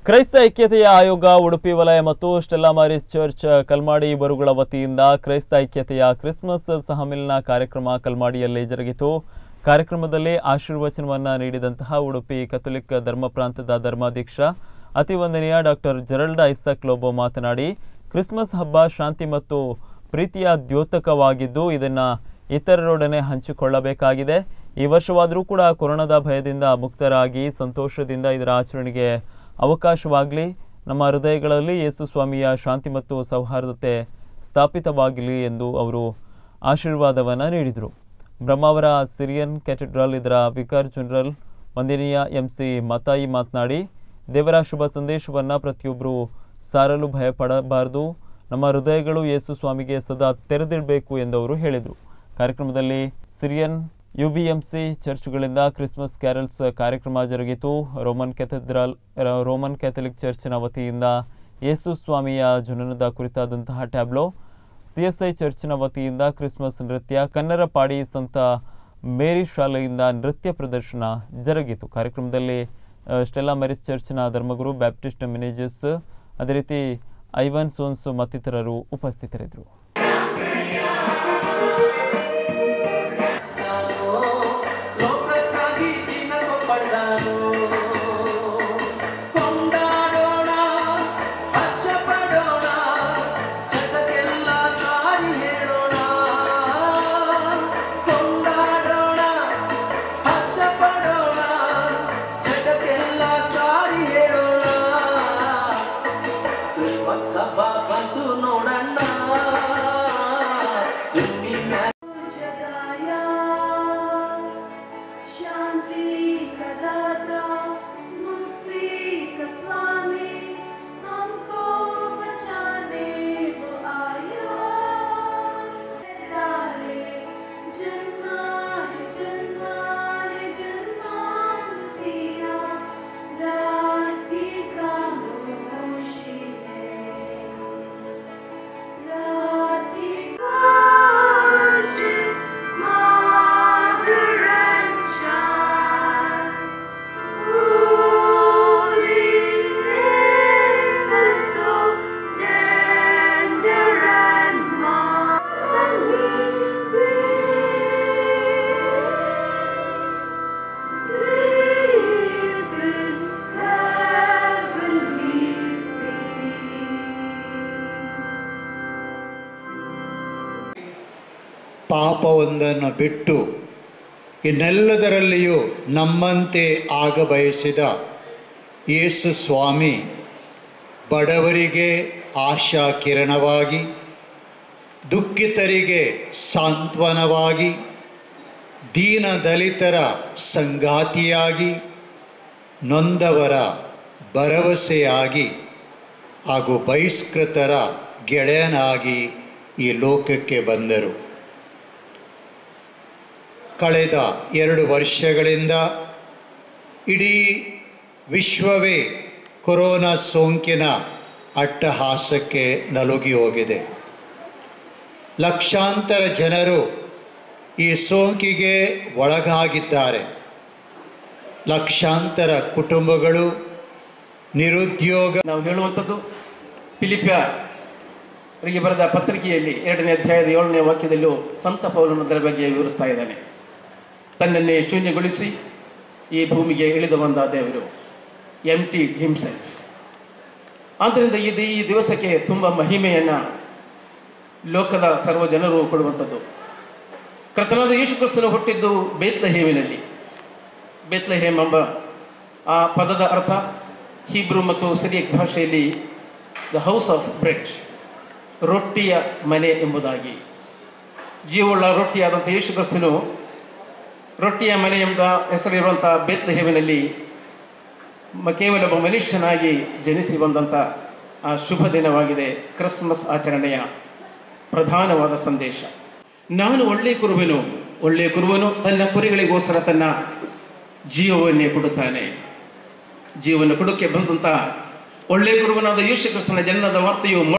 ಕ್ರೈಸ್ತ ಐಕ್ಯತೆಯ ಆಯೋಗ ಉಡುಪಿ ವಲಯ ಮತ್ತು ಸ್ಟೆಲ್ಲಾ ಮಾರಿಸ್ ಚರ್ಚ್ ಕಲ್ಮಾಡಿ ಬರುಗಳ ವತಿಯಿಂದ ಕ್ರೈಸ್ತ ಐಕ್ಯತೆಯ ಕ್ರಿಸ್ಮಸ್ ಸಹಮಿಲನ ಕಾರ್ಯಕ್ರಮ ಕಲ್ಮಾಡಿಯಲ್ಲಿ ಜರುಗಿತು ಕಾರ್ಯಕ್ರಮದಲ್ಲಿ ಆಶೀರ್ವಚನವನ್ನ ನೀಡಿದಂತಹ ಉಡುಪಿ ಕಥೋಲಿಕ್ ಧರ್ಮ ಪ್ರಾಂತದ ಧರ್ಮಾಧ್ಯಕ್ಷ ಅತಿವಂದನೀಯ ಡಾಕ್ಟರ್ ಜೆರಲ್ಡ್ ಐಸಕ್ ಲೋಬೋ ಮಾತನಾಡಿ ಕ್ರಿಸ್ಮಸ್ ಹಬ್ಬ ಶಾಂತಿ ಮತ್ತು ಪ್ರೀತಿಯ ದ್ಯೋತಕವಾಗಿದ್ದು ಇದನ್ನ ಇತರರೊಡನೆ ಹಂಚಿಕೊಳ್ಳಬೇಕಾಗಿದೆ ಈ ವರ್ಷವಾದರೂ ಕೂಡ ಕೊರೋನಾದ ಭಯದಿಂದ ಮುಕ್ತರಾಗಿ ಸಂತೋಷದಿಂದ ಇದರ ಆಚರಣೆಗೆ ಅವಕಾಶವಾಗಲಿ ನಮ್ಮ ಹೃದಯಗಳಲ್ಲಿ ಯೇಸು ಸ್ವಾಮಿಯ ಶಾಂತಿ ಮತ್ತು ಸೌಹಾರ್ದತೆ ಸ್ಥಾಪಿತವಾಗಲಿ ಎಂದು ಅವರು ಆಶೀರ್ವಾದವನ್ನು ನೀಡಿದರು ಬ್ರಹ್ಮಾವರ ಸಿರಿಯನ್ ಕ್ಯಾಥೆಡ್ರಲ್ ಇದರ ವಿಕಾರ್ ಜನರಲ್ ವಂದನೀಯ ಎಂ ಸಿ ಮತಾಯಿ ಮಾತನಾಡಿ ದೇವರ ಶುಭ ಸಂದೇಶವನ್ನು ಪ್ರತಿಯೊಬ್ಬರು ಸಾರಲು ಭಯಪಡಬಾರದು ನಮ್ಮ ಹೃದಯಗಳು ಯೇಸು ಸ್ವಾಮಿಗೆ ಸದಾ ತೆರೆದಿಡಬೇಕು ಎಂದು ಅವರು ಹೇಳಿದರು ಕಾರ್ಯಕ್ರಮದಲ್ಲಿ ಸಿರಿಯನ್ ಯುಬಿಎಂಸಿ ಚರ್ಚ್ಗಳಿಂದ ಕ್ರಿಸ್ಮಸ್ ಕ್ಯಾರಲ್ಸ್ ಕಾರ್ಯಕ್ರಮ ಜರುಗಿತು ರೋಮನ್ ಕ್ಯಾಥೆಡ್ರಲ್ ರ- ರೋಮನ್ ಕ್ಯಾಥಲಿಕ್ ಚರ್ಚಿನ ವತಿಯಿಂದ ಯೇಸು ಸ್ವಾಮಿಯ ಜನನದ ಕುರಿತಾದಂತಹ ಟ್ಯಾಬ್ಲೋ ಸಿಎಸ್ಐ ಚರ್ಚಿನ ವತಿಯಿಂದ ಕ್ರಿಸ್ಮಸ್ ನೃತ್ಯ ಕನ್ನಡ ಪಾಡಿ ಸಂತ ಮೇರಿ ಶಾಲೆಯಿಂದ ನೃತ್ಯ ಪ್ರದರ್ಶನ ಜರುಗಿತು ಕಾರ್ಯಕ್ರಮದಲ್ಲಿ ಆ, ಸ್ಟೆಲ್ಲಾ ಮೆರಿಸ್ ಚರ್ಚಿನ ಧರ್ಮಗುರು ಬ್ಯಾಪ್ಟಿಸ್ಟ್ ಮಿನೇಜಸ್ ಅದೇ ರೀತಿ ಐವನ್ ಸೋನ್ಸ್ ಮತ್ತಿತರರು ಉಪಸ್ಥಿತರಿದ್ದರು ಲೋಕಕ್ಕಾಗಿ ಜೀವ ಕೊಟ್ಟನು ಕೊಂಡಾಡೋಣ ಹರ್ಷ ಪಡೋಣ ಜಗಕ್ಕೆಲ್ಲ ಸಾರಿ ಹೇಳೋಣ ಕೊಂಡಾಡೋಣ ಹರ್ಷ ಪಡೋಣ ಜಗಕ್ಕೆಲ್ಲ ಸಾರಿ ಹೇಳೋಣ ಕ್ರಿಸ್ಮಸ್ ಹಬ್ಬ ಬಂತು ನೋಡಣ್ಣ ಭೂಮಿ ಮ್ಯಾಲ್ जगाया शांति का दाता मुक्ति का स्वामी हमको बचाने वो आया तारे जन्मा रे जन्मा रे जन्मा मसीहा राती का मोशी है राती worship, mother and child. Holy infant, so tender and motherly Sleep in heavenly peace. ಪಾಪವೊಂದನ್ನು ಬಿಟ್ಟು ಇನ್ನೆಲ್ಲದರಲ್ಲಿಯೂ ನಮ್ಮಂತೆ ಆಗಬಯಸಿದ ಯೇಸು ಸ್ವಾಮಿ ಬಡವರಿಗೆ ಆಶಾ ಕಿರಣವಾಗಿ ದುಃಖಿತರಿಗೆ ಸಾಂತ್ವನವಾಗಿ ದೀನ ದಲಿತರ ಸಂಗಾತಿಯಾಗಿ ನೊಂದವರ ಭರವಸೆಯಾಗಿ ಹಾಗೂ ಬಹಿಷ್ಕೃತರ ಗೆಳೆಯನಾಗಿ ಈ ಲೋಕಕ್ಕೆ ಬಂದರು ಕಳೆದ ಎರಡು ವರ್ಷಗಳಿಂದ ಇಡೀ ವಿಶ್ವವೇ ಕೊರೋನಾ ಸೋಂಕಿನ ಅಟ್ಟಹಾಸಕ್ಕೆ ನಲುಗಿ ಹೋಗಿದೆ ಲಕ್ಷಾಂತರ ಜನರು ಈ ಸೋಂಕಿಗೆ ಒಳಗಾಗಿದ್ದಾರೆ ಲಕ್ಷಾಂತರ ಕುಟುಂಬಗಳು ನಿರುದ್ಯೋಗ ನಾವು ಹೇಳುವಂಥದ್ದು ಫಿಲಿಪಿಯರಿಗೆ ಬರೆದ ಪತ್ರಿಕೆಯಲ್ಲಿ ಎರಡನೇ ಅಧ್ಯಾಯದ ಏಳನೇ ವಾಕ್ಯದಲ್ಲೂ ಸಂತ ಪೌಲನು ಅದರ ಬಗ್ಗೆ ವಿವರಿಸ್ತಾ ಇದ್ದಾನೆ ತನ್ನನ್ನೇ ಶೂನ್ಯಗೊಳಿಸಿ ಈ ಭೂಮಿಗೆ ಇಳಿದು ಬಂದ ದೇವರು ಎಂ ಟಿ ಹಿಮ್ಸೆಲ್ಫ್ ಆದ್ದರಿಂದ ಇದು ಈ ದಿವಸಕ್ಕೆ ತುಂಬ ಮಹಿಮೆಯನ್ನು ಲೋಕದ ಸರ್ವ ಜನರು ಕೊಡುವಂಥದ್ದು ಕರ್ತನಾದ ಯೇಸು ಕ್ರಿಸ್ತನು ಹುಟ್ಟಿದ್ದು ಬೇತ್ಲಹೇಮಿನಲ್ಲಿ ಬೇತ್ಲಹೇಮ್ ಎಂಬ ಆ ಪದದ ಅರ್ಥ ಹೀಬ್ರು ಮತ್ತು ಸಿರಿಯಕ್ ಭಾಷೆಯಲ್ಲಿ ದ ಹೌಸ್ ಆಫ್ ಬ್ರೆಡ್ ರೊಟ್ಟಿಯ ಮನೆ ಎಂಬುದಾಗಿ ಜೀವವುಳ್ಳ ರೊಟ್ಟಿಯಾದಂಥ ಯೇಸು ಕ್ರಿಸ್ತನು ರೊಟ್ಟಿಯ ಮನೆ ಎಂಬ ಹೆಸರಿರುವಂಥ ಬೇತ್ಲಹೇಮಿನಲ್ಲಿ ಮ- ಕೇವಲ ಒಬ್ಬ ಮನುಷ್ಯನಾಗಿ ಜನಿಸಿ ಬಂದಂಥ ಆ ಶುಭ ದಿನವಾಗಿದೆ ಕ್ರಿಸ್ಮಸ್ ಆಚರಣೆಯ ಪ್ರಧಾನವಾದ ಸಂದೇಶ ನಾನು ಒಳ್ಳೆಯ ಕುರುಬನು ಒಳ್ಳೆಯ ಕುರುಬನು ತನ್ನ ಕುರಿಗಳಿಗೋಸ್ಕರ ತನ್ನ ಜೀವವನ್ನೇ ಕೊಡುತ್ತಾನೆ ಜೀವನ ಕೊಡಕ್ಕೆ ಬಂದಂಥ ಒಳ್ಳೆಯ ಕುರುಬನಾದ ಯೇಸು ಕ್ರಿಸ್ತನ ಜನನದ ವಾರ್ತೆಯು